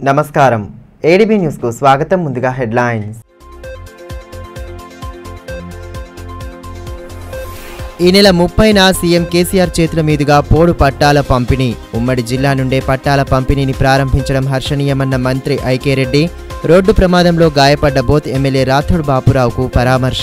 నమస్కారం ఏడీబీ న్యూస్కు స్వాగతం ముందుగా హెడ్లైన్స్ ఈ నెల ముప్పైన సీఎం కేసీఆర్ చేతుల మీదుగా పోడు పట్టాల పంపిణీ ఉమ్మడి జిల్లా నుండే పట్టాల పంపిణీని ప్రారంభించడం హర్షణీయమన్న మంత్రి ఐకే రెడ్డి రోడ్డు ప్రమాదంలో గాయపడ్డ బోత్ ఎమ్మెల్యే రాథోడ్ బాపురావుకు పరామర్శ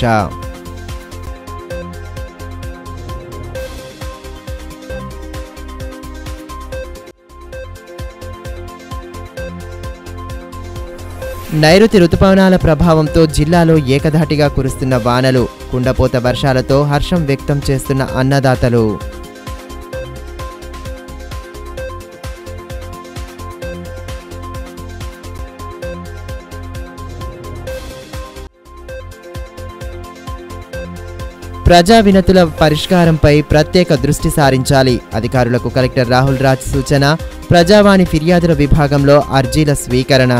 నైరుతి రుతుపవనాల ప్రభావంతో జిల్లాలో ఏకధాటిగా కురుస్తున్న వానలు కుండపోత వర్షాలతో హర్షం వ్యక్తం చేస్తున్న అన్నదాతలు ప్రజా వినతుల పరిష్కారంపై ప్రత్యేక దృష్టి సారించాలి అధికారులకు కలెక్టర్ రాహుల్ రాజ్ సూచన ప్రజావాణి ఫిర్యాదుల విభాగంలో అర్జీల స్వీకరణ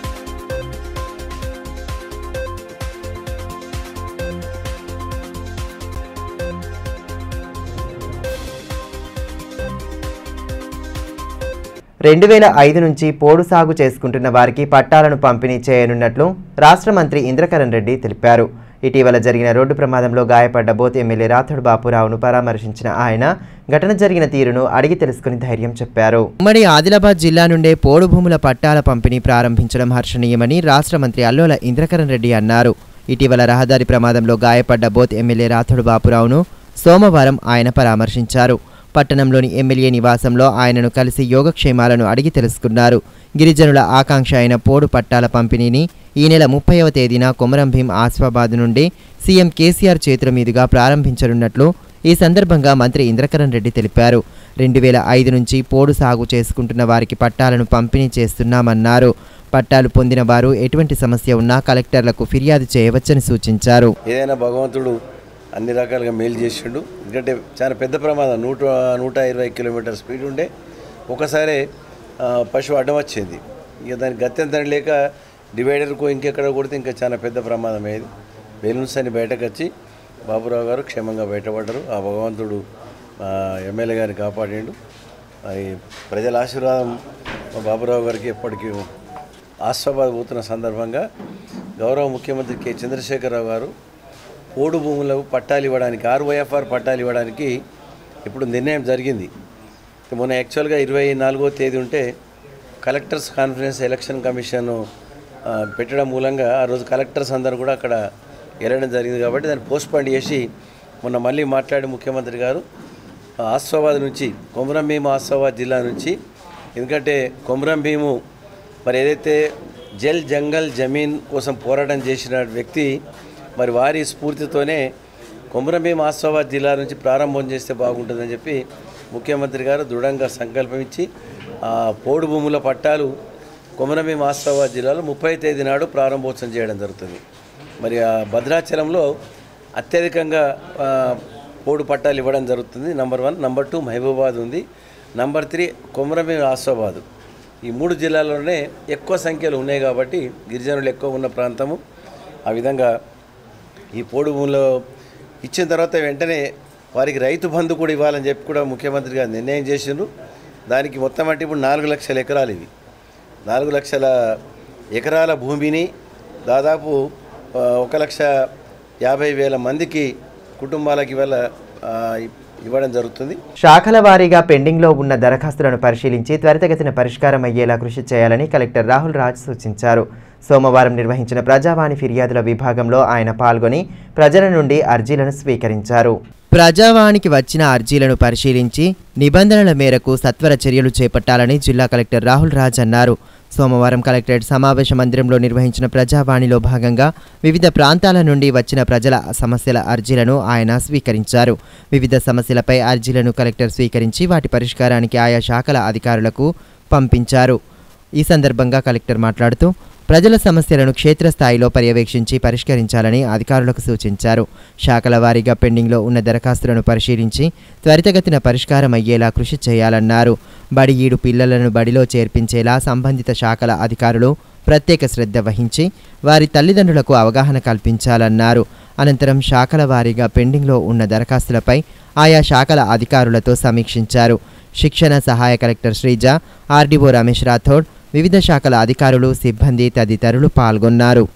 రెండు వేల ఐదు నుంచి పోడు సాగు చేసుకుంటున్న వారికి పట్టాలను పంపిణీ చేయనున్నట్లు రాష్ట్ర మంత్రి ఇంద్రకరణ్ రెడ్డి తెలిపారు ఇటీవల జరిగిన రోడ్డు ప్రమాదంలో గాయపడ్డ బోత్ ఎమ్మెల్యే రాథోడ్ బాపురావును పరామర్శించిన ఆయన ఘటన జరిగిన తీరును అడిగి తెలుసుకుని ధైర్యం చెప్పారు ఉమ్మడి ఆదిలాబాద్ జిల్లా నుండే పోడు భూముల పట్టాల పంపిణీ ప్రారంభించడం హర్షణీయమని రాష్ట్ర మంత్రి అల్లోల ఇంద్రకరణ్ రెడ్డి అన్నారు ఇటీవల రహదారి ప్రమాదంలో గాయపడ్డ బోత్ ఎమ్మెల్యే రాథోడ్ బాపురావును సోమవారం ఆయన పరామర్శించారు పట్టణంలోని ఎమ్మెల్యే నివాసంలో ఆయనను కలిసి యోగక్షేమాలను అడిగి తెలుసుకున్నారు గిరిజనుల ఆకాంక్ష అయిన పోడు పట్టాల పంపిణీని ఈ నెల ముప్పైవ తేదీన కొమరం భీం ఆసిఫాబాద్ నుండి సీఎం కేసీఆర్ చేతుల మీదుగా ప్రారంభించనున్నట్లు ఈ సందర్భంగా మంత్రి ఇంద్రకరణ్ రెడ్డి తెలిపారు రెండు వేల ఐదు నుంచి పోడు సాగు చేసుకుంటున్న వారికి పట్టాలను పంపిణీ చేస్తున్నామన్నారు పట్టాలు పొందిన వారు ఎటువంటి సమస్య ఉన్నా కలెక్టర్లకు ఫిర్యాదు చేయవచ్చని సూచించారు ఏదైనా భగవంతుడు అన్ని రకాలుగా మేలు చేసిండు ఎందుకంటే చాలా పెద్ద ప్రమాదం నూట నూట ఇరవై కిలోమీటర్ స్పీడ్ ఉండే ఒకసారి ఆ, పశువు అడ్డం వచ్చింది ఇక దానికి గత్యంతరం లేక డివైడర్కు ఇంకెక్కడ కొడితే ఇంకా చాలా పెద్ద ప్రమాదం అయ్యేది బెలూన్స్ అని బయటకు వచ్చి బాబురావు గారు క్షేమంగా బయటపడ్డారు ఆ భగవంతుడు ఆ, ఎమ్మెల్యే గారిని కాపాడిండు అది ప్రజల ఆశీర్వాదం మా బాబురావు గారికి ఎప్పటికీ ఆస్వాబాద్ పోతున్న సందర్భంగా గౌరవ ముఖ్యమంత్రి కె చంద్రశేఖరరావు గారు పోడు భూములకు పట్టాలు ఇవ్వడానికి ఆర్వైఎఫ్ఆర్ పట్టాలు ఇవ్వడానికి ఇప్పుడు నిర్ణయం జరిగింది మొన్న యాక్చువల్గా ఇరవై నాలుగో తేదీ ఉంటే కలెక్టర్స్ కాన్ఫరెన్స్ ఎలక్షన్ కమిషన్ ఆ, పెట్టడం మూలంగా ఆ రోజు కలెక్టర్స్ అందరూ కూడా అక్కడ వెళ్ళడం జరిగింది కాబట్టి దాన్ని పోస్ట్పోన్ చేసి మొన్న మళ్ళీ మాట్లాడి ముఖ్యమంత్రి గారు ఆస్వాబాద్ నుంచి కొమరం భీము ఆస్వాబాద్ జిల్లా నుంచి ఎందుకంటే కొమరం భీము మరి ఏదైతే జల్ జంగల్ జమీన్ కోసం పోరాటం చేసిన వ్యక్తి మరి వారి స్ఫూర్తితోనే కొమరంభీం ఆసిఫాబాద్ జిల్లా నుంచి ప్రారంభం చేస్తే బాగుంటుందని చెప్పి ముఖ్యమంత్రి గారు దృఢంగా సంకల్పమించి ఆ పోడు భూముల పట్టాలు కొమరంభీం ఆసిఫాబాద్ జిల్లాలో ముప్పై తేదీ నాడు ప్రారంభోత్సవం చేయడం జరుగుతుంది మరి ఆ భద్రాచలంలో అత్యధికంగా ఆ, పోడు పట్టాలు ఇవ్వడం జరుగుతుంది number one number two Mahabubabad ఉంది నంబర్ త్రీ కొమరంభీం ఆసిఫాబాద్ ఈ మూడు జిల్లాల్లోనే ఎక్కువ సంఖ్యలో ఉన్నాయి కాబట్టి గిరిజనులు ఎక్కువ ఉన్న ప్రాంతము ఆ విధంగా ఈ పోడు భూమిలో ఇచ్చిన తర్వాత వెంటనే వారికి రైతు బంధు కూడా ఇవ్వాలని చెప్పి కూడా ముఖ్యమంత్రి గారు నిర్ణయం చేసిండ్రు దానికి మొత్తం అంటే ఇప్పుడు నాలుగు లక్షల ఎకరాలు ఇవి నాలుగు లక్షల ఎకరాల భూమిని దాదాపు ఆ, ఒక లక్ష యాభై వేల మందికి కుటుంబాలకి ఇవాళ ఆ, ఇవ్వడం జరుగుతుంది శాఖల వారీగా పెండింగ్లో ఉన్న దరఖాస్తులను పరిశీలించి త్వరితగతిన పరిష్కారం అయ్యేలా కృషి చేయాలని కలెక్టర్ రాహుల్ రాజ్ సూచించారు సోమవారం నిర్వహించిన ప్రజావాణి ఫిర్యాదుల విభాగంలో ఆయన పాల్గొని ప్రజల నుండి అర్జీలను స్వీకరించారు ప్రజావాణికి వచ్చిన అర్జీలను పరిశీలించి నిబంధనల మేరకు సత్వర చర్యలు చేపట్టాలని జిల్లా కలెక్టర్ రాహుల్ రాజ్ అన్నారు సోమవారం కలెక్టరేట్ సమావేశ మందిరంలో నిర్వహించిన ప్రజావాణిలో భాగంగా వివిధ ప్రాంతాల నుండి వచ్చిన ప్రజల సమస్యల అర్జీలను ఆయన స్వీకరించారు వివిధ సమస్యలపై అర్జీలను కలెక్టర్ స్వీకరించి వాటి పరిష్కారానికి ఆయా శాఖల అధికారులకు పంపించారు ఈ సందర్భంగా కలెక్టర్ మాట్లాడుతూ ప్రజల సమస్యలను క్షేత్రస్థాయిలో పర్యవేక్షించి పరిష్కరించాలని అధికారులకు సూచించారు శాఖల వారీగా పెండింగ్లో ఉన్న దరఖాస్తులను పరిశీలించి త్వరితగతిన పరిష్కారం అయ్యేలా కృషి చేయాలన్నారు బడి ఈడు పిల్లలను బడిలో చేర్పించేలా సంబంధిత శాఖల అధికారులు ప్రత్యేక శ్రద్ధ వహించి వారి తల్లిదండ్రులకు అవగాహన కల్పించాలన్నారు అనంతరం శాఖల వారీగా పెండింగ్లో ఉన్న దరఖాస్తులపై ఆయా శాఖల అధికారులతో సమీక్షించారు శిక్షణ సహాయ కలెక్టర్ శ్రీజ ఆర్డీఓ రమేష్ రాథోడ్ వివిధ శాఖల అధికారులు సిబ్బంది తదితరులు పాల్గొన్నారు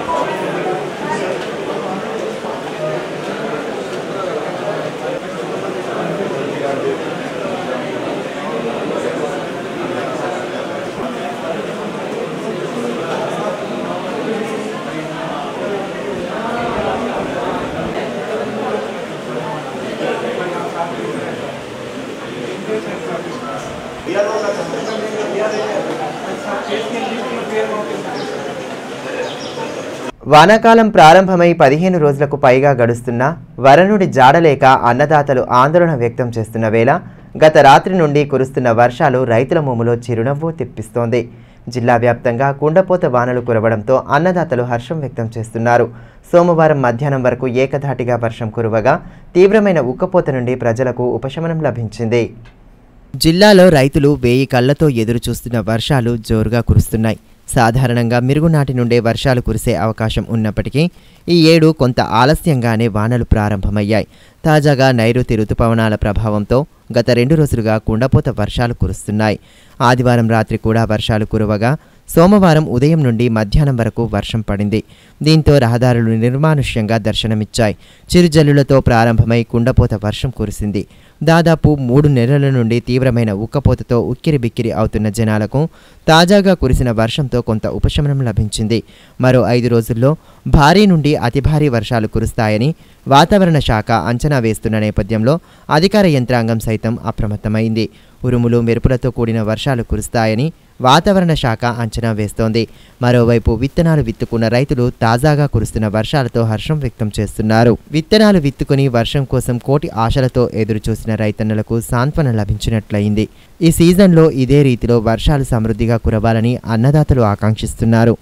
వానాకాలం ప్రారంభమై పదిహేను రోజులకు పైగా గడుస్తున్నా వరనుడి జాడలేక అన్నదాతలు ఆందోళన వ్యక్తం చేస్తున్న వేళ గత రాత్రి నుండి కురుస్తున్న వర్షాలు రైతుల మోములో చిరునవ్వు తెప్పిస్తోంది జిల్లా వ్యాప్తంగా కుండపోత వానలు కురవడంతో అన్నదాతలు హర్షం వ్యక్తం చేస్తున్నారు సోమవారం మధ్యాహ్నం వరకు ఏకధాటిగా వర్షం కురవగా తీవ్రమైన ఉక్కపోత నుండి ప్రజలకు ఉపశమనం లభించింది జిల్లాలో రైతులు వేయి కళ్లతో ఎదురు చూస్తున్న వర్షాలు జోరుగా కురుస్తున్నాయి సాధారణంగా మిరుగునాటి నుండే వర్షాలు కురిసే అవకాశం ఉన్నప్పటికీ ఈ ఏడు కొంత ఆలస్యంగానే వానలు ప్రారంభమయ్యాయి తాజాగా నైరుతి రుతుపవనాల ప్రభావంతో గత రెండు రోజులుగా కుండపోత వర్షాలు కురుస్తున్నాయి ఆదివారం రాత్రి కూడా వర్షాలు కురవగా సోమవారం ఉదయం నుండి మధ్యాహ్నం వరకు వర్షం పడింది దీంతో రహదారులు నిర్మానుష్యంగా దర్శనమిచ్చాయి చిరుజల్లులతో ప్రారంభమై కుండపోత వర్షం కురిసింది దాదాపు మూడు నెలల నుండి తీవ్రమైన ఉక్కపోతతో ఉక్కిరిబిక్కిరి అవుతున్న జనాలకు తాజాగా కురిసిన వర్షంతో కొంత ఉపశమనం లభించింది మరో ఐదు రోజుల్లో భారీ నుండి అతి భారీ వర్షాలు కురుస్తాయని వాతావరణ శాఖ అంచనా వేస్తున్న నేపథ్యంలో అధికార యంత్రాంగం సైతం అప్రమత్తమైంది ఉరుములు మెరుపులతో కూడిన వర్షాలు కురుస్తాయని వాతావరణ శాఖ అంచనా వేస్తోంది మరోవైపు విత్తనాలు విత్తుకున్న రైతులు తాజాగా కురుస్తున్న వర్షాలతో హర్షం వ్యక్తం చేస్తున్నారు విత్తనాలు విత్తుకుని వర్షం కోసం కోటి ఆశలతో ఎదురుచూసిన రైతన్నలకు సాంత్వన లభించినట్లయింది ఈ సీజన్లో ఇదే రీతిలో వర్షాలు సమృద్ధిగా కురవాలని అన్నదాతలు ఆకాంక్షిస్తున్నారు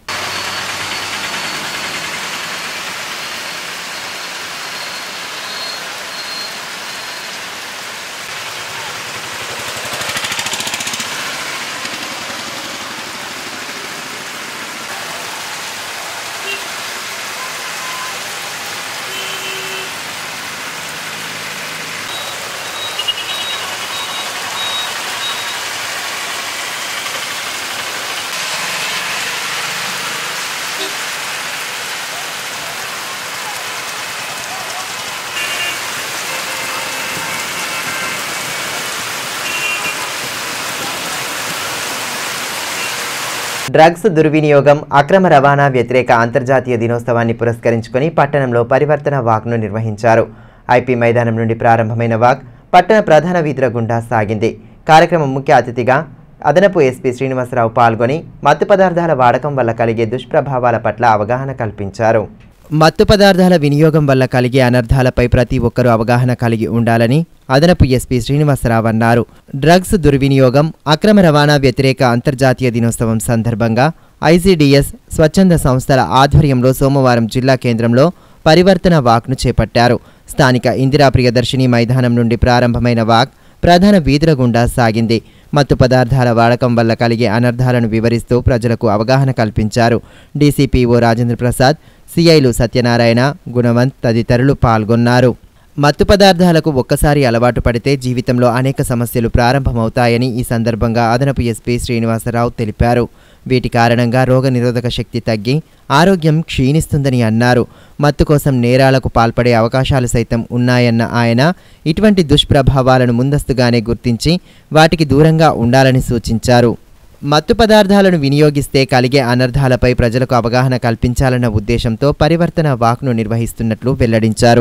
డ్రగ్స్ దుర్వినియోగం అక్రమ రవాణా వ్యతిరేక అంతర్జాతీయ దినోత్సవాన్ని పురస్కరించుకొని పట్టణంలో పరివర్తన వాక్ను నిర్వహించారు ఐపీ మైదానం నుండి ప్రారంభమైన వాక్ పట్టణ ప్రధాన వీధుల గుండా సాగింది కార్యక్రమం ముఖ్య అతిథిగా అదనపు ఎస్పీ శ్రీనివాసరావు పాల్గొని మత్తు పదార్థాల వాడకం వల్ల కలిగే దుష్ప్రభావాల పట్ల అవగాహన కల్పించారు మత్తు పదార్థాల వినియోగం వల్ల కలిగే అనర్థాలపై ప్రతి ఒక్కరూ అవగాహన కలిగి ఉండాలని అదనపు ఎస్పీ శ్రీనివాసరావు అన్నారు డ్రగ్స్ దుర్వినియోగం అక్రమ రవాణా వ్యతిరేక అంతర్జాతీయ దినోత్సవం సందర్భంగా ఐసీడీఎస్ స్వచ్ఛంద సంస్థల ఆధ్వర్యంలో సోమవారం జిల్లా కేంద్రంలో పరివర్తన వాక్ను చేపట్టారు స్థానిక ఇందిరా ప్రియదర్శిని మైదానం నుండి ప్రారంభమైన వాక్ ప్రధాన వీధుల గుండా సాగింది మత్తు పదార్థాల వాడకం వల్ల కలిగే అనర్థాలను వివరిస్తూ ప్రజలకు అవగాహన కల్పించారు డీసీపీఓ రాజేంద్ర ప్రసాద్ సిఐలు సత్యనారాయణ గుణవంత్ తదితరులు పాల్గొన్నారు మత్తు పదార్థాలకు ఒక్కసారి అలవాటు పడితే జీవితంలో అనేక సమస్యలు ప్రారంభమవుతాయని ఈ సందర్భంగా అదనపు ఎస్పీ శ్రీనివాసరావు తెలిపారు వీటి కారణంగా రోగనిరోధక శక్తి తగ్గి ఆరోగ్యం క్షీణిస్తుందని అన్నారు మత్తు కోసం నేరాలకు పాల్పడే అవకాశాలు సైతం ఉన్నాయన్న ఆయన ఇటువంటి దుష్ప్రభావాలను ముందస్తుగానే గుర్తించి వాటికి దూరంగా ఉండాలని సూచించారు మత్తు పదార్థాలను వినియోగిస్తే కలిగే అనర్థాలపై ప్రజలకు అవగాహన కల్పించాలన్న ఉద్దేశంతో పరివర్తన వాక్ను నిర్వహిస్తున్నట్లు వెల్లడించారు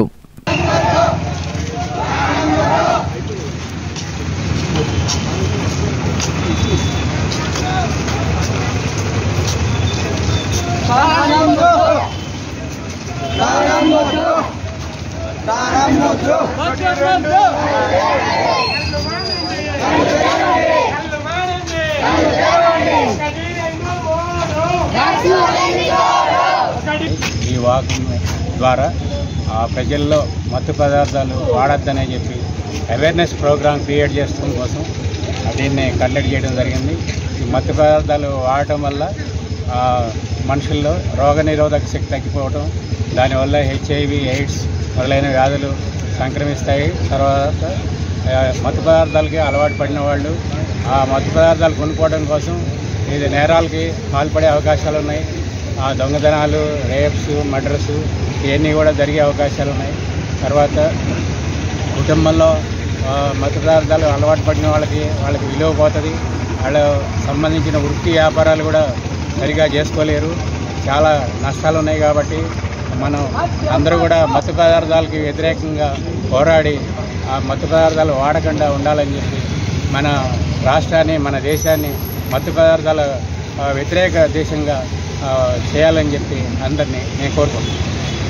ఈ వాక్ ద్వారా ఆ ప్రజల్లో మత్తు పదార్థాలు వాడొద్దనే చెప్పి అవేర్నెస్ ప్రోగ్రామ్ క్రియేట్ చేయడం కోసం దీన్ని కండక్ట్ చేయడం జరిగింది ఈ మత్తు పదార్థాలు వాడటం వల్ల ఆ, మనుషుల్లో రోగనిరోధక శక్తి తగ్గిపోవటం దానివల్ల హెచ్ఐవి ఎయిడ్స్ మొదలైన వ్యాధులు సంక్రమిస్తాయి తర్వాత ఆ, మత్తు పదార్థాలకి అలవాటు పడిన వాళ్ళు ఆ మత్తు పదార్థాలు కొనుక్కోవడం కోసం ఇది నేరాలకి పాల్పడే అవకాశాలు ఉన్నాయి ఆ దొంగతనాలు రేప్స్ మర్డర్స్ ఇవన్నీ కూడా జరిగే అవకాశాలు ఉన్నాయి తర్వాత కుటుంబంలో ఆ, మత్తు పదార్థాలు అలవాటు పడిన వాళ్ళకి వాళ్ళకి విలువ పోతుంది వాళ్ళ సంబంధించిన వృత్తి వ్యాపారాలు కూడా సరిగా చేసుకోలేరు చాలా నష్టాలు ఉన్నాయి కాబట్టి మనం అందరూ కూడా మత్తు పదార్థాలకి వ్యతిరేకంగా పోరాడి ఆ మత్తు పదార్థాలు వాడకుండా ఉండాలని చెప్పి మన రాష్ట్రాన్ని మన దేశాన్ని మత్తు పదార్థాల ఆ, వ్యతిరేక దేశంగా ఆ, చేయాలని చెప్పి అందరినీ నేను కోరుకుంటున్నాను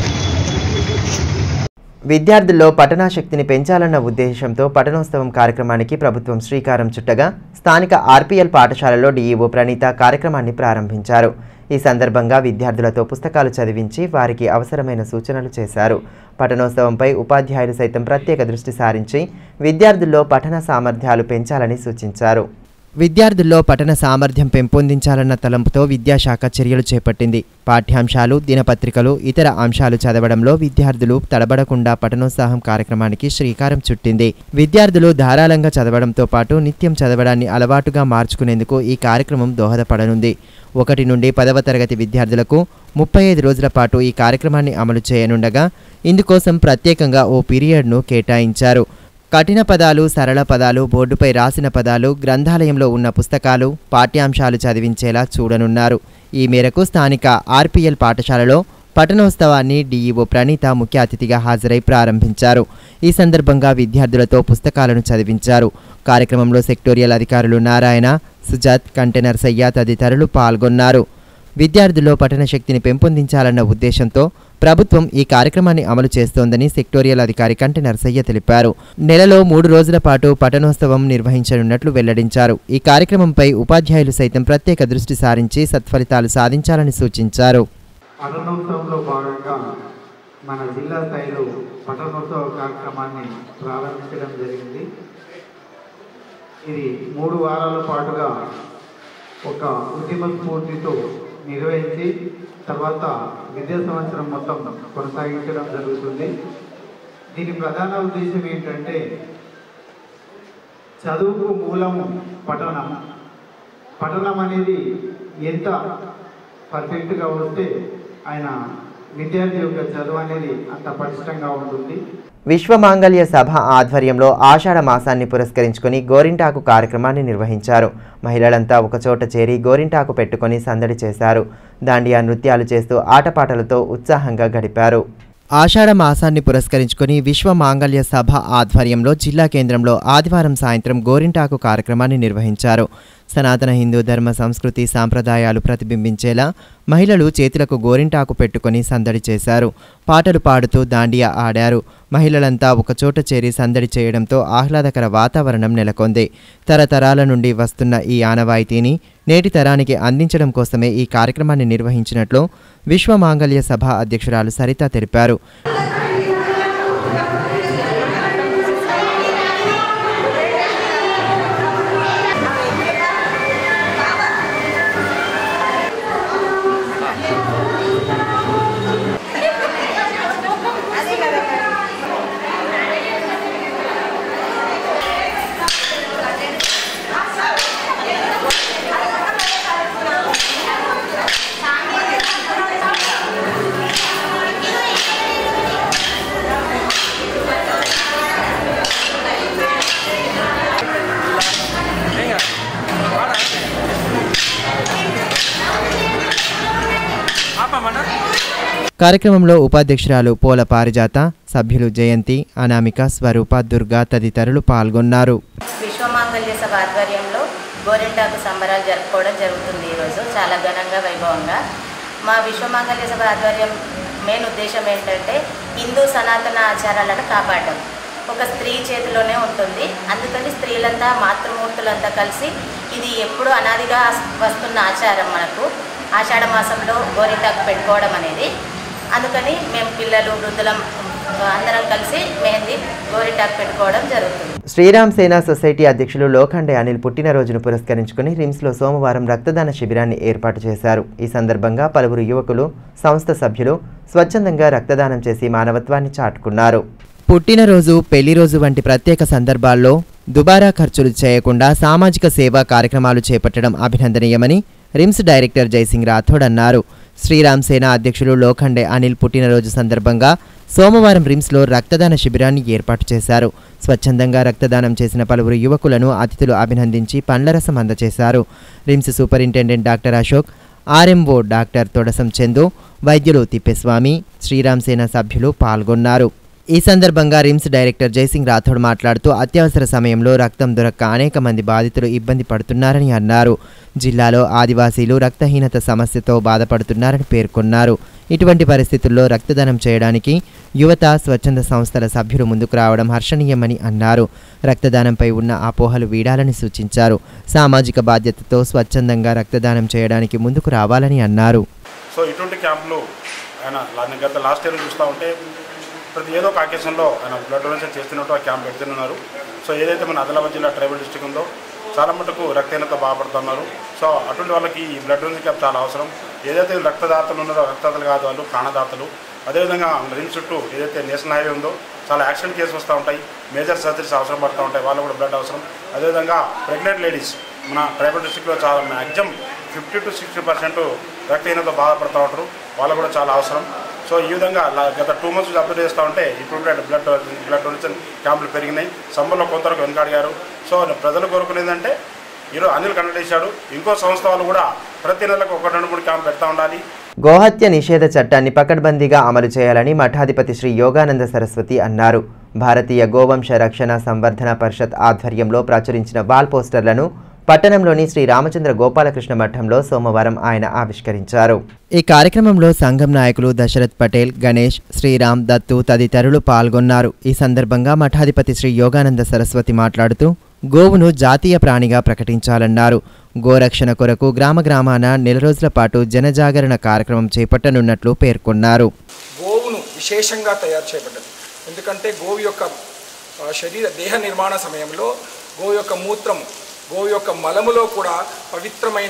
విద్యార్థుల్లో పఠనాశక్తిని పెంచాలన్న ఉద్దేశంతో పఠనోత్సవం కార్యక్రమానికి ప్రభుత్వం శ్రీకారం చుట్టగా స్థానిక ఆర్పీఎల్ పాఠశాలలో డీఈఓ ప్రణీత కార్యక్రమాన్ని ప్రారంభించారు ఈ సందర్భంగా విద్యార్థులతో పుస్తకాలు చదివించి వారికి అవసరమైన సూచనలు చేశారు పఠనోత్సవంపై ఉపాధ్యాయులు సైతం ప్రత్యేక దృష్టి సారించి విద్యార్థుల్లో పఠన సామర్థ్యాలు పెంచాలని సూచించారు విద్యార్థుల్లో పఠన సామర్థ్యం పెంపొందించాలన్న తలంపుతో విద్యాశాఖ చర్యలు చేపట్టింది పాఠ్యాంశాలు దినపత్రికలు ఇతర అంశాలు చదవడంలో విద్యార్థులు తడబడకుండా పఠనోత్సాహం కార్యక్రమానికి శ్రీకారం చుట్టింది విద్యార్థులు ధారాళంగా చదవడంతో పాటు నిత్యం చదవడాన్ని అలవాటుగా మార్చుకునేందుకు ఈ కార్యక్రమం దోహదపడనుంది ఒకటి నుండి పదవ తరగతి విద్యార్థులకు ముప్పై ఐదు రోజుల పాటు ఈ కార్యక్రమాన్ని అమలు చేయనుండగా ఇందుకోసం ప్రత్యేకంగా ఓ పీరియడ్ను కేటాయించారు కఠిన పదాలు సరళ పదాలు బోర్డుపై రాసిన పదాలు గ్రంథాలయంలో ఉన్న పుస్తకాలు పాఠ్యాంశాలు చదివించేలా చూడనున్నారు ఈ మేరకు స్థానిక ఆర్పీఎల్ పాఠశాలలో పఠనోత్సవాన్ని డీఈఓ ప్రణీత ముఖ్య అతిథిగా హాజరై ప్రారంభించారు ఈ సందర్భంగా విద్యార్థులతో పుస్తకాలను చదివించారు కార్యక్రమంలో సెక్టోరియల్ అధికారులు నారాయణ సుజాత్ కంటెనర్ సయ్య తదితరులు పాల్గొన్నారు విద్యార్థుల్లో పఠన శక్తిని పెంపొందించాలన్న ఉద్దేశంతో ప్రభుత్వం ఈ కార్యక్రమాన్ని అమలు చేస్తోందని సెక్టోరియల్ అధికారి కంటి నరసయ్య తెలిపారు నెలలో మూడు రోజుల పాటు పఠనోత్సవం నిర్వహించనున్నట్లు వెల్లడించారు ఈ కార్యక్రమంపై ఉపాధ్యాయులు సైతం ప్రత్యేక దృష్టి సారించి సత్ఫలితాలు సాధించాలని సూచించారు పఠనోత్సవంలో భాగంగా మన జిల్లా స్థాయిలో పఠనోత్సవ కార్యక్రమాన్ని ప్రారంభించడం జరిగింది ఇది మూడు వారాల పాటుగా ఒక ఉద్యమ స్ఫూర్తితో నిర్వహించి తర్వాత విద్యా సంవత్సరం మొత్తం కొనసాగించడం జరుగుతుంది దీని ప్రధాన ఉద్దేశం ఏంటంటే చదువుకు మూలము పఠనం పఠనం అనేది ఎంత పర్ఫెక్ట్గా వస్తే ఆయన విద్యార్థి యొక్క చదువు అనేది అంత పటిష్టంగా ఉంటుంది విశ్వమాంగళ్య సభ ఆధ్వర్యంలో ఆషాఢ మాసాన్ని పురస్కరించుకొని గోరింటాకు కార్యక్రమాన్ని నిర్వహించారు మహిళలంతా ఒకచోట చేరి గోరింటాకు పెట్టుకొని సందడి చేశారు దాండియా నృత్యాలు చేస్తూ ఆటపాటలతో ఉత్సాహంగా గడిపారు ఆషాఢ మాసాన్ని పురస్కరించుకొని విశ్వ మాంగళ్య సభ ఆధ్వర్యంలో జిల్లా కేంద్రంలో ఆదివారం సాయంత్రం గోరింటాకు కార్యక్రమాన్ని నిర్వహించారు సనాతన హిందూ ధర్మ సంస్కృతి సాంప్రదాయాలు ప్రతిబింబించేలా మహిళలు చేతులకు గోరింటాకు పెట్టుకొని సందడి చేశారు పాటలు పాడుతూ దాండియా ఆడారు మహిళలంతా ఒకచోట చేరి సందడి చేయడంతో ఆహ్లాదకర వాతావరణం నెలకొంది తరతరాల నుండి వస్తున్న ఈ ఆనవాయితీని నేటి తరానికి అందించడం కోసమే ఈ కార్యక్రమాన్ని నిర్వహించినట్లు విశ్వ మాంగళ్య సభ అధ్యక్షురాలు సరిత తెలిపారు కార్యక్రమంలో ఉపాధ్యక్షురాలు పోల పారిజాత సభ్యులు జయంతి అనామిక స్వరూప దుర్గా తదితరులు పాల్గొన్నారు విశ్వమాంగళ్య సభ ఆధ్వర్యంలో గోరింటాకు సంబరాలు జరుపుకోవడం జరుగుతుంది ఈరోజు చాలా ఘనంగా వైభవంగా మా విశ్వమాంగళ్య సభ ఆధ్వర్యం మెయిన్ ఉద్దేశం ఏంటంటే హిందూ సనాతన ఆచారాలను కాపాడడం ఒక స్త్రీ చేతిలోనే ఉంటుంది అందుకని స్త్రీలంతా మాతృమూర్తులంతా కలిసి ఇది ఎప్పుడు అనాదిగా వస్తున్న ఆచారం మనకు ఆషాఢ మాసంలో గోరింటాకు పెట్టుకోవడం అనేది అందుకని మేము పిల్లలు వృద్ధులం అందరం కలిసి మెహందీ గోరింటాకు పెట్టుకోవడం జరుగుతుంది శ్రీరామ్ సేనా సొసైటీ అధ్యక్షులు లోఖండే అనిల్ పుట్టినరోజును పురస్కరించుకుని రిమ్స్లో సోమవారం రక్తదాన శిబిరాన్ని ఏర్పాటు చేశారు ఈ సందర్భంగా పలువురు యువకులు సంస్థ సభ్యులు స్వచ్ఛందంగా రక్తదానం చేసి మానవత్వాన్ని చాటుకున్నారు పుట్టినరోజు పెళ్లి రోజు వంటి ప్రత్యేక సందర్భాల్లో దుబారా ఖర్చులు చేయకుండా సామాజిక సేవా కార్యక్రమాలు చేపట్టడం అభినందనీయమని రిమ్స్ డైరెక్టర్ జైసింగ్ రాథోడ్ అన్నారు శ్రీరామ్ సేన అధ్యక్షులు లోఖండే అనిల్ పుట్టినరోజు సందర్భంగా సోమవారం రిమ్స్లో రక్తదాన శిబిరాన్ని ఏర్పాటు చేశారు స్వచ్ఛందంగా రక్తదానం చేసిన పలువురు యువకులను అతిథులు అభినందించి పండ్లరసం అందజేశారు RIMS superintendent doctor Ashok RMO doctor Todasam Chandu వైద్యులు తిప్పేస్వామి శ్రీరామ్ సేన సభ్యులు పాల్గొన్నారు ఈ సందర్భంగా రిమ్స్ డైరెక్టర్ జయసింగ్ రాథోడ్ మాట్లాడుతూ అత్యవసర సమయంలో రక్తం దొరక్క అనేక మంది బాధితులు ఇబ్బంది పడుతున్నారని అన్నారు జిల్లాలో ఆదివాసీలు రక్తహీనత సమస్యతో బాధపడుతున్నారని పేర్కొన్నారు ఇటువంటి పరిస్థితుల్లో రక్తదానం చేయడానికి యువత స్వచ్ఛంద సంస్థల సభ్యులు ముందుకు రావడం హర్షణీయమని అన్నారు రక్తదానంపై ఉన్న అపోహలు వీడాలని సూచించారు సామాజిక బాధ్యతతో స్వచ్ఛందంగా రక్తదానం చేయడానికి ముందుకు రావాలని అన్నారు సో ఇటువంటి క్యాంపులు ఆయన లా- గత లాస్ట్ ఇయర్ చూస్తూ ఉంటే ప్రతి ఏదో ఒక ఆకేషన్లో ఆయన బ్లడ్ డొనేషన్ చేస్తున్నట్టు ఆ క్యాంప్ పెడుతున్నారు సో ఏదైతే మన ఆదిలాబాద్ జిల్లా ట్రైబల్ డిస్టిక్ ఉందో చాలా మటుకు రక్తహీనత బాధపడుతున్నారు సో అటువంటి వాళ్ళకి ఈ బ్లడ్ డొనేషన్ క్యాంప్ చాలా అవసరం ఏదైతే రక్తదాతలు ఉన్నారో రక్తదాతలు కాదు వాళ్ళు ప్రాణదాతలు అదేవిధంగా రిమ్ చుట్టూ ఏదైతే నేషనల్ హైవే ఉందో చాలా యాక్సిడెంట్ కేసు వస్తూ ఉంటాయి మేజర్ సర్జరీస్ అవసరం పడుతూ ఉంటాయి వాళ్ళు కూడా బ్లడ్ అవసరం అదేవిధంగా ప్రెగ్నెంట్ లేడీస్ మన ట్రైబల్ డిస్టిక్లో చాలా maximum fifty to sixty percent రక్తహీనత బాధపడుతూ ఉంటారు వాళ్ళు కూడా చాలా అవసరం సో ఈ విధంగా లా- గత టూ మంత్స్ అప్డేట్ చేస్తూ ఉంటే ఇప్పుడు బ్లడ్ బ్లడ్ బ్లడ్ డొనేషన్ క్యాంపులు పెరిగినాయి సమ్మర్లో కొంతవరకు వెనకాడిగారు సో ప్రజలు కోరుకునేది ఏంటంటే ఈరోజు అనిల్ కండక్ట్ చేశాడు ఇంకో సంస్థ వాళ్ళు కూడా ప్రతి నెలకు ఒక రెండు మూడు క్యాంప్ పెడతా ఉండాలి గోహత్య నిషేధ చట్టాన్ని పకడ్బందీగా అమలు చేయాలని మఠాధిపతి శ్రీ యోగానంద సరస్వతి అన్నారు భారతీయ గోవంశ రక్షణ సంవర్ధన పరిషత్ ఆధ్వర్యంలో ప్రచురించిన వాల్ పోస్టర్లను పట్టణంలోని శ్రీ రామచంద్ర గోపాలకృష్ణ మఠంలో సోమవారం ఆయన ఆవిష్కరించారు ఈ కార్యక్రమంలో సంఘం నాయకులు దశరథ్ పటేల్ గణేష్ శ్రీరామ్ దత్తు తదితరులు పాల్గొన్నారు ఈ సందర్భంగా మఠాధిపతి శ్రీ యోగానంద సరస్వతి మాట్లాడుతూ గోవును జాతీయ ప్రాణిగా ప్రకటించాలన్నారు గోరక్షణ కొరకు గ్రామ గ్రామాన నెల రోజుల పాటు జనజాగరణ కార్యక్రమం చేపట్టనున్నట్లు పేర్కొన్నారు గోవును విశేషంగా తయారు చేయబడ్డది ఎందుకంటే గోవు యొక్క ఆ, శరీర దేహ నిర్మాణ సమయంలో గోవు యొక్క మూత్రం గోవు యొక్క మలములో కూడా పవిత్రమైన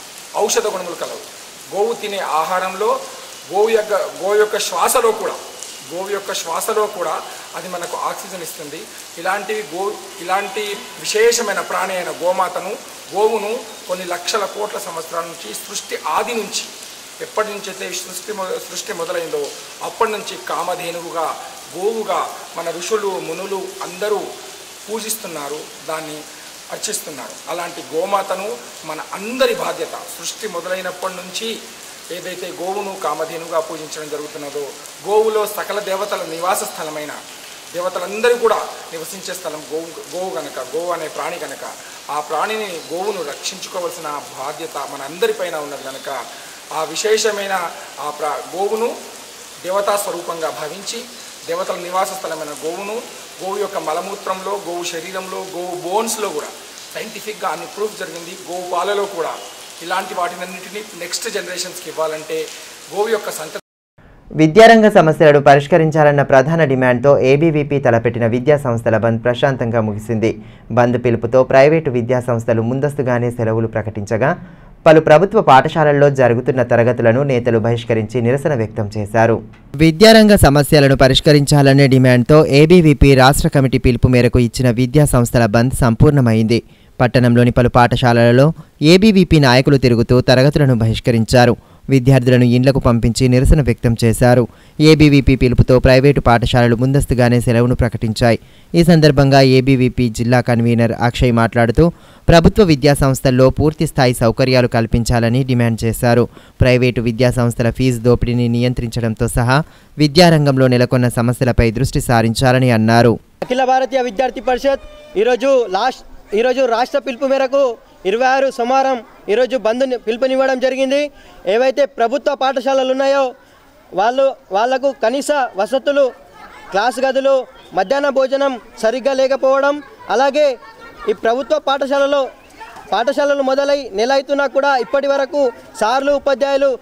ఔషధ గుణములు కలవు గోవు తినే ఆహారంలో గోవు యొక్క గోవు యొక్క శ్వాసలో కూడా గోవు యొక్క శ్వాసలో కూడా అది మనకు ఆక్సిజన్ ఇస్తుంది ఇలాంటివి గో ఇలాంటి విశేషమైన ప్రాణి అయిన గోమాతను గోవును కొన్ని లక్షల కోట్ల సంవత్సరాల నుంచి సృష్టి ఆది నుంచి ఎప్పటి నుంచి అయితే ఈ సృష్టి మొ- సృష్టి మొదలైందో అప్పటి నుంచి కామధేనువుగా గోవుగా మన ఋషులు మునులు అందరూ పూజిస్తున్నారు దాన్ని అర్చిస్తున్నారు అలాంటి గోమాతను మన అందరి బాధ్యత సృష్టి మొదలైనప్పటి నుంచి ఏదైతే గోవును కామధేనుగా పూజించడం జరుగుతున్నదో గోవులో సకల దేవతల నివాస స్థలమైన దేవతలందరూ కూడా నివసించే స్థలం గోవు గోవు గనక గోవు అనే ప్రాణి కనుక ఆ ప్రాణిని గోవును రక్షించుకోవాల్సిన బాధ్యత మన అందరిపైన ఉన్నది కనుక ఆ విశేషమైన ఆ ప్ర గోవును దేవతా స్వరూపంగా భావించి దేవతల నివాస స్థలమైన గోవును గోవు యొక్క మలమూత్రంలో గోవు శరీరంలో గోవు బోన్స్లో కూడా సైంటిఫిక్గా అన్ని ప్రూఫ్ జరిగింది గోవు పాలలో కూడా ఇలాంటి వాటినన్నిటినీ నెక్స్ట్ జనరేషన్స్కి ఇవ్వాలంటే గోవు యొక్క సంత విద్యారంగ సమస్యలను పరిష్కరించాలన్న ప్రధాన డిమాండ్తో ఏబీవీపీ తలపెట్టిన విద్యా సంస్థల బంద్ ప్రశాంతంగా ముగిసింది బంద్ పిలుపుతో ప్రైవేటు విద్యా సంస్థలు ముందస్తుగానే సెలవులు ప్రకటించగా పలు ప్రభుత్వ పాఠశాలల్లో జరుగుతున్న తరగతులను నేతలు బహిష్కరించి నిరసన వ్యక్తం చేశారు విద్యారంగ సమస్యలను పరిష్కరించాలనే డిమాండ్తో ఏబీవీపీ రాష్ట్ర కమిటీ పిలుపు మేరకు ఇచ్చిన విద్యా సంస్థల బంద్ సంపూర్ణమైంది పట్టణంలోని పలు పాఠశాలలలో ఏబీవీపీ నాయకులు తిరుగుతూ తరగతులను బహిష్కరించారు విద్యార్థులను ఇండ్లకు పంపించి నిరసన వ్యక్తం చేశారు ఏబీవీపీ పిలుపుతో ప్రైవేటు పాఠశాలలు ముందస్తుగానే సెలవును ప్రకటించాయి ఈ సందర్భంగా ఏబీవీపీ జిల్లా కన్వీనర్ అక్షయ్ మాట్లాడుతూ ప్రభుత్వ విద్యా సంస్థల్లో పూర్తి స్థాయి సౌకర్యాలు కల్పించాలని డిమాండ్ చేశారు ప్రైవేటు విద్యా సంస్థల ఫీజు దోపిడీని నియంత్రించడంతో సహా విద్యారంగంలో నెలకొన్న సమస్యలపై దృష్టి సారించాలని అన్నారు అఖిల భారతీయ విద్యార్థి పరిషత్ ఈరోజు లాస్ట్ ఈరోజు రాష్ట్ర పిలుపు మేరకు ఇరవై ఆరు సోమవారం ఈరోజు బంద్ పిలుపునివ్వడం జరిగింది ఏవైతే ప్రభుత్వ పాఠశాలలు ఉన్నాయో వాళ్ళు వాళ్లకు కనీస వసతులు క్లాస్ గదులు మధ్యాహ్న భోజనం సరిగ్గా లేకపోవడం అలాగే ఈ ప్రభుత్వ పాఠశాలలో పాఠశాలలు మొదలై నెల అవుతున్నా కూడా ఇప్పటి వరకు సార్లు ఉపాధ్యాయులు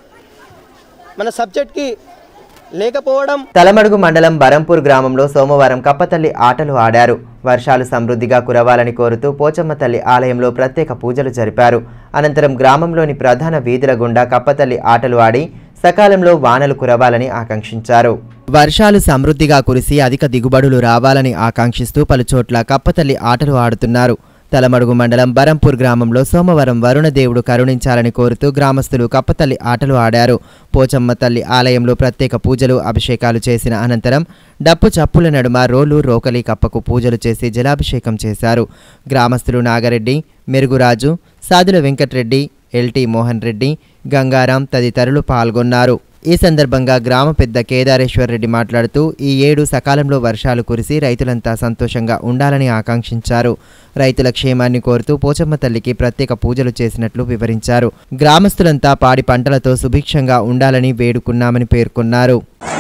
మన సబ్జెక్ట్కి లేకపోవడం తలమడుగు మండలం బరంపూర్ గ్రామంలో సోమవారం కప్పతల్లి ఆటలు ఆడారు వర్షాలు సమృద్ధిగా కురవాలని కోరుతూ పోచమ్మ తల్లి ఆలయంలో ప్రత్యేక పూజలు జరిపారు అనంతరం గ్రామంలోని ప్రధాన వీధుల గుండా కప్పతల్లి ఆటలు ఆడి సకాలంలో వానలు కురవాలని ఆకాంక్షించారు వర్షాలు సమృద్ధిగా కురిసి అధిక దిగుబడులు రావాలని ఆకాంక్షిస్తూ పలుచోట్ల కప్పతల్లి ఆటలు ఆడుతున్నారు తలమడుగు మండలం బరంపూర్ గ్రామంలో సోమవారం వరుణదేవుడు కరుణించాలని కోరుతూ గ్రామస్తులు కప్పతల్లి ఆటలు ఆడారు పోచమ్మ తల్లి ఆలయంలో ప్రత్యేక పూజలు అభిషేకాలు చేసిన అనంతరం డప్పు చప్పుల నడుమ రోలు రోకలి కప్పకు పూజలు చేసి జలాభిషేకం చేశారు గ్రామస్తులు నాగరెడ్డి మెరుగురాజు సాదుల వెంకట్రెడ్డి ఎల్టీ మోహన్ రెడ్డి గంగారాం తదితరులు పాల్గొన్నారు ఈ సందర్భంగా గ్రామ పెద్ద కేదారేశ్వర్ రెడ్డి మాట్లాడుతూ ఈ ఏడు సకాలంలో వర్షాలు కురిసి రైతులంతా సంతోషంగా ఉండాలని ఆకాంక్షించారు రైతుల క్షేమాన్ని కోరుతూ పోచమ్మ తల్లికి ప్రత్యేక పూజలు చేసినట్లు వివరించారు గ్రామస్తులంతా పాడి పంటలతో సుభిక్షంగా ఉండాలని వేడుకున్నామని పేర్కొన్నారు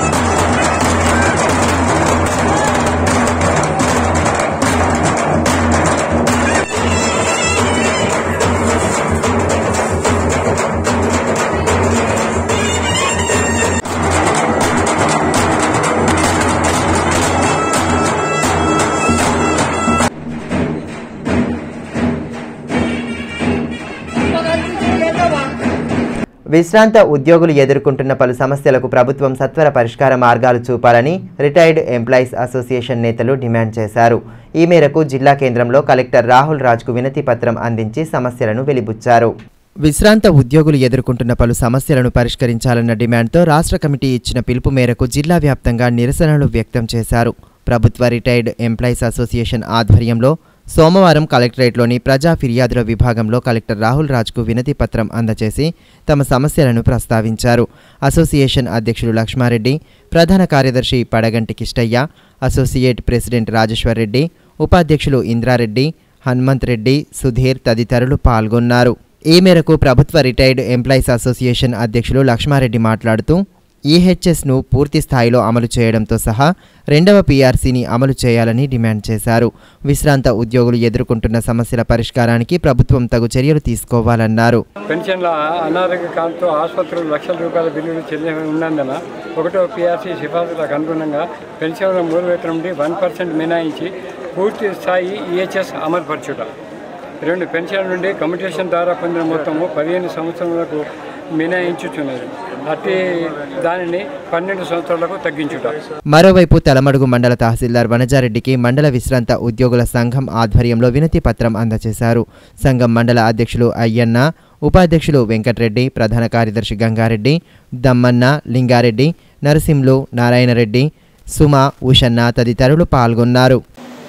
విశ్రాంత ఉద్యోగులు ఎదుర్కొంటున్న పలు సమస్యలకు ప్రభుత్వం సత్వర పరిష్కార మార్గాలు చూపాలని రిటైర్డ్ ఎంప్లాయీస్ అసోసియేషన్ నేతలు డిమాండ్ చేశారు ఈ మేరకు జిల్లా కేంద్రంలో కలెక్టర్ రాహుల్ రాజ్కు వినతి పత్రం అందించి సమస్యలను వెలిబుచ్చారు విశ్రాంత ఉద్యోగులు ఎదుర్కొంటున్న పలు సమస్యలను పరిష్కరించాలన్న డిమాండ్తో రాష్ట్ర కమిటీ ఇచ్చిన పిలుపు మేరకు జిల్లా వ్యాప్తంగా నిరసనలు వ్యక్తం చేశారు ప్రభుత్వ రిటైర్డ్ ఎంప్లాయీస్ అసోసియేషన్ ఆధ్వర్యంలో సోమవారం కలెక్టరేట్లోని ప్రజా ఫిర్యాదుల విభాగంలో కలెక్టర్ రాహుల్ రాజ్కు వినతి పత్రం అందజేసి తమ సమస్యలను ప్రస్తావించారు అసోసియేషన్ అధ్యక్షులు లక్ష్మారెడ్డి ప్రధాన కార్యదర్శి పడగంటి కిష్టయ్య అసోసియేట్ ప్రెసిడెంట్ రాజేశ్వర్ రెడ్డి ఉపాధ్యక్షులు ఇంద్రారెడ్డి హనుమంత్ రెడ్డి సుధీర్ తదితరులు పాల్గొన్నారు ఈ మేరకు ప్రభుత్వ రిటైర్డ్ ఎంప్లాయీస్ అసోసియేషన్ అధ్యక్షులు లక్ష్మారెడ్డి మాట్లాడుతూ ఈహెచ్ఎస్ను పూర్తి స్థాయిలో అమలు చేయడంతో సహా రెండవ పీఆర్సీని అమలు చేయాలని డిమాండ్ చేశారు విశ్రాంత ఉద్యోగులు ఎదుర్కొంటున్న సమస్యల పరిష్కారానికి ప్రభుత్వం తగు చర్యలు తీసుకోవాలన్నారు పెన్షన్ల అనారోగ్య కాలంతో ఆసుపత్రులు లక్షల రూపాయల బిల్లులు చెల్లి ఉన్నందున ఒకటో పీఆర్సీ సిఫార్సులకు అనుగుణంగా పెన్షన్ల మూడు వేతనం నుండి వన్ పర్సెంట్ మినాయించి పూర్తి స్థాయి ఈహెచ్ఎస్ అమలుపరచుట రెండు పెన్షన్ల నుండి కమ్యూటేషన్ ద్వారా పొందిన మొత్తము పదిహేను సంవత్సరాలకు మినహాయించుచున్నది అట్టి దానిని పన్నెండు సంవత్సరాలకు తగ్గించుట మరోవైపు తలమడుగు మండల తహసీల్దార్ వనజారెడ్డికి మండల విశ్రాంత ఉద్యోగుల సంఘం ఆధ్వర్యంలో వినతి పత్రం అందజేశారు సంఘం మండల అధ్యక్షులు అయ్యన్న ఉపాధ్యక్షులు వెంకటరెడ్డి ప్రధాన కార్యదర్శి గంగారెడ్డి దమ్మన్న లింగారెడ్డి నరసింహులు నారాయణరెడ్డి సుమ ఉషన్న తదితరులు పాల్గొన్నారు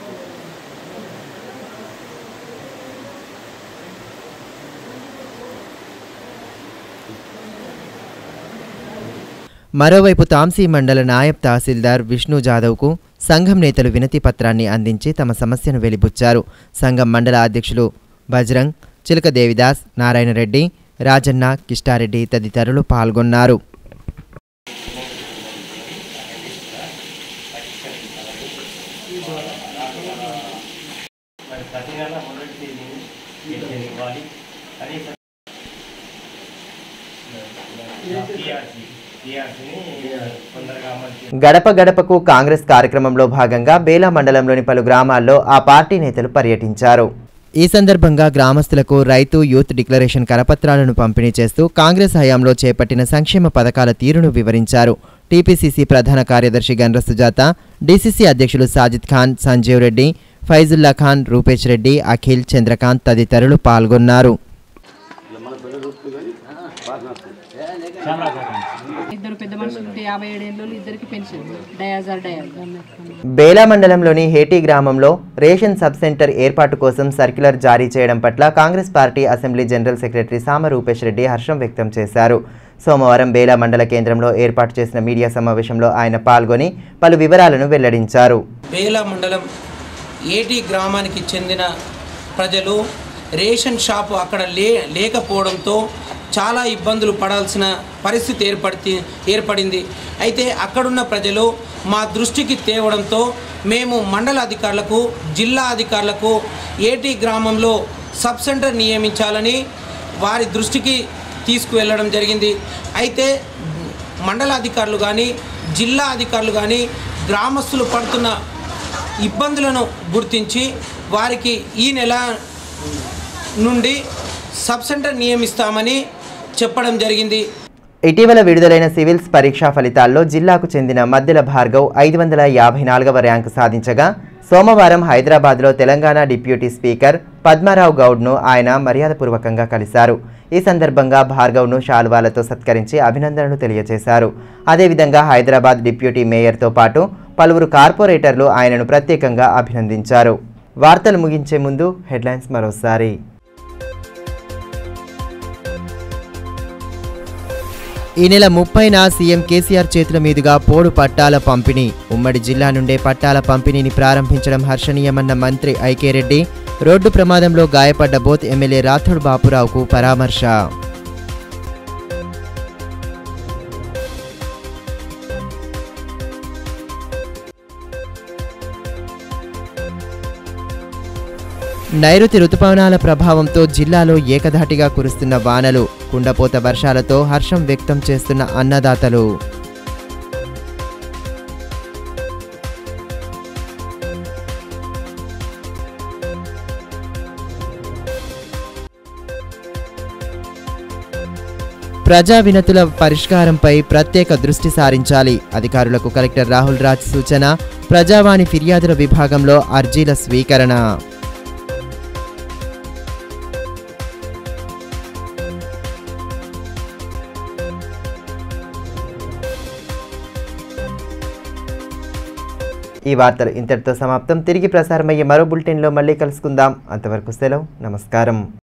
మరోవైపు తాంసీ మండల నాయబ్ తహసీల్దార్ విష్ణు జాదవ్కు సంఘం నేతలు వినతి పత్రాన్ని అందించి తమ సమస్యను వెలిబుచ్చారు సంఘం మండల అధ్యక్షులు బజరంగ్ చిలక దేవిదాస్ నారాయణరెడ్డి రాజన్న కిష్టారెడ్డి తదితరులు పాల్గొన్నారు గడప గడపకు కాంగ్రెస్ కార్యక్రమంలో భాగంగా బేలా మండలంలోని పలు గ్రామాల్లో ఆ పార్టీ నేతలు పర్యటించారు ఈ సందర్భంగా గ్రామస్తులకు రైతు యూత్ డిక్లరేషన్ కరపత్రాలను పంపిణీ చేస్తూ కాంగ్రెస్ హయాంలో చేపట్టిన సంక్షేమ పథకాల తీరును వివరించారు టీపీసీసీ ప్రధాన కార్యదర్శి గండ్ర సుజాత డీసీసీ అధ్యక్షులు సాజిద్ ఖాన్ సంజీవ్ రెడ్డి ఫైజుల్లా ఖాన్ రూపేష్ రెడ్డి అఖిల్ చంద్రకాంత్ తదితరులు పాల్గొన్నారు ఇద్దరు పెద్ద మనుషులు ఉంటే యాభై ఏడేళ్ళు ఇద్దరికి పెన్షన్ డయాజర్ డయాజర్ బేలా మండలంలోని హేటీ గ్రామంలో రేషన్ సబ్ సెంటర్ ఏర్పాటు కోసం సర్క్యులర్ జారీ చేయడం పట్ల Congress party assembly general secretary Sama Rupesh Reddy హర్షం వ్యక్తం చేశారు సోమవారం బేలా మండల కేంద్రంలో ఏర్పాటు చేసిన మీడియా సమావేశంలో ఆయన పాల్గొని పలు వివరాలను వెల్లడించారు బేలా మండలం ఏటి గ్రామానికి చెందిన ప్రజలు రేషన్ షాపు అక్కడ లే లేకపోవడంతో చాలా ఇబ్బందులు పడాల్సిన పరిస్థితి ఏర్పడి ఏర్పడింది అయితే అక్కడున్న ప్రజలు మా దృష్టికి తేవడంతో మేము మండల అధికారులకు జిల్లా అధికారులకు ఏటి గ్రామంలో సబ్ సెంటర్ నియమించాలని వారి దృష్టికి తీసుకువెళ్ళడం జరిగింది అయితే మండల అధికారులు కానీ జిల్లా అధికారులు కానీ గ్రామస్తులు పడుతున్న ఇబ్బందులను గుర్తించి వారికి ఈ నెల నుండి సబ్ సెంటర్ నియమిస్తామని చెప్పడం జరిగింది ఇటీవల విడుదలైన సివిల్స్ పరీక్షా ఫలితాల్లో జిల్లాకు చెందిన మద్దెల భార్గవ్ ఐదు వందల యాభై నాలుగవ ర్యాంకు సాధించగా సోమవారం హైదరాబాద్లో తెలంగాణ డిప్యూటీ స్పీకర్ పద్మారావు గౌడ్ను ఆయన మర్యాదపూర్వకంగా కలిశారు ఈ సందర్భంగా భార్గవ్ను శాల్వాలతో సత్కరించి అభినందనలు తెలియజేశారు అదేవిధంగా హైదరాబాద్ డిప్యూటీ మేయర్తో పాటు పలువురు కార్పొరేటర్లు ఆయనను ప్రత్యేకంగా అభినందించారు వార్తలు ముగించే ముందు హెడ్లైన్స్ మరోసారి ఈ నెల ముప్పైన సీఎం కేసీఆర్ చేతుల మీదుగా పోడు పట్టాల పంపిణీ ఉమ్మడి జిల్లా నుండే పట్టాల పంపిణీని ప్రారంభించడం హర్షణీయమన్న మంత్రి ఐకే రెడ్డి రోడ్డు ప్రమాదంలో గాయపడ్డ బోత్ ఎమ్మెల్యే రాథోడ్ బాపురావుకు పరామర్శ నైరుతి రుతుపవనాల ప్రభావంతో జిల్లాలో ఏకధాటిగా కురుస్తున్న వానలు కుండపోత వర్షాలతో హర్షం వ్యక్తం చేస్తున్న అన్నదాతలు ప్రజా వినతుల పరిష్కారంపై ప్రత్యేక దృష్టి సారించాలి అధికారులకు కలెక్టర్ రాహుల్ రాజ్ సూచన ప్రజావాణి ఫిర్యాదుల విభాగంలో అర్జీల స్వీకరణ ఈ వార్తలు ఇంతటితో సమాప్తం తిరిగి ప్రసారమయ్యే మరో బులెటిన్లో మళ్ళీ కలుసుకుందాం అంతవరకు సెలవు నమస్కారం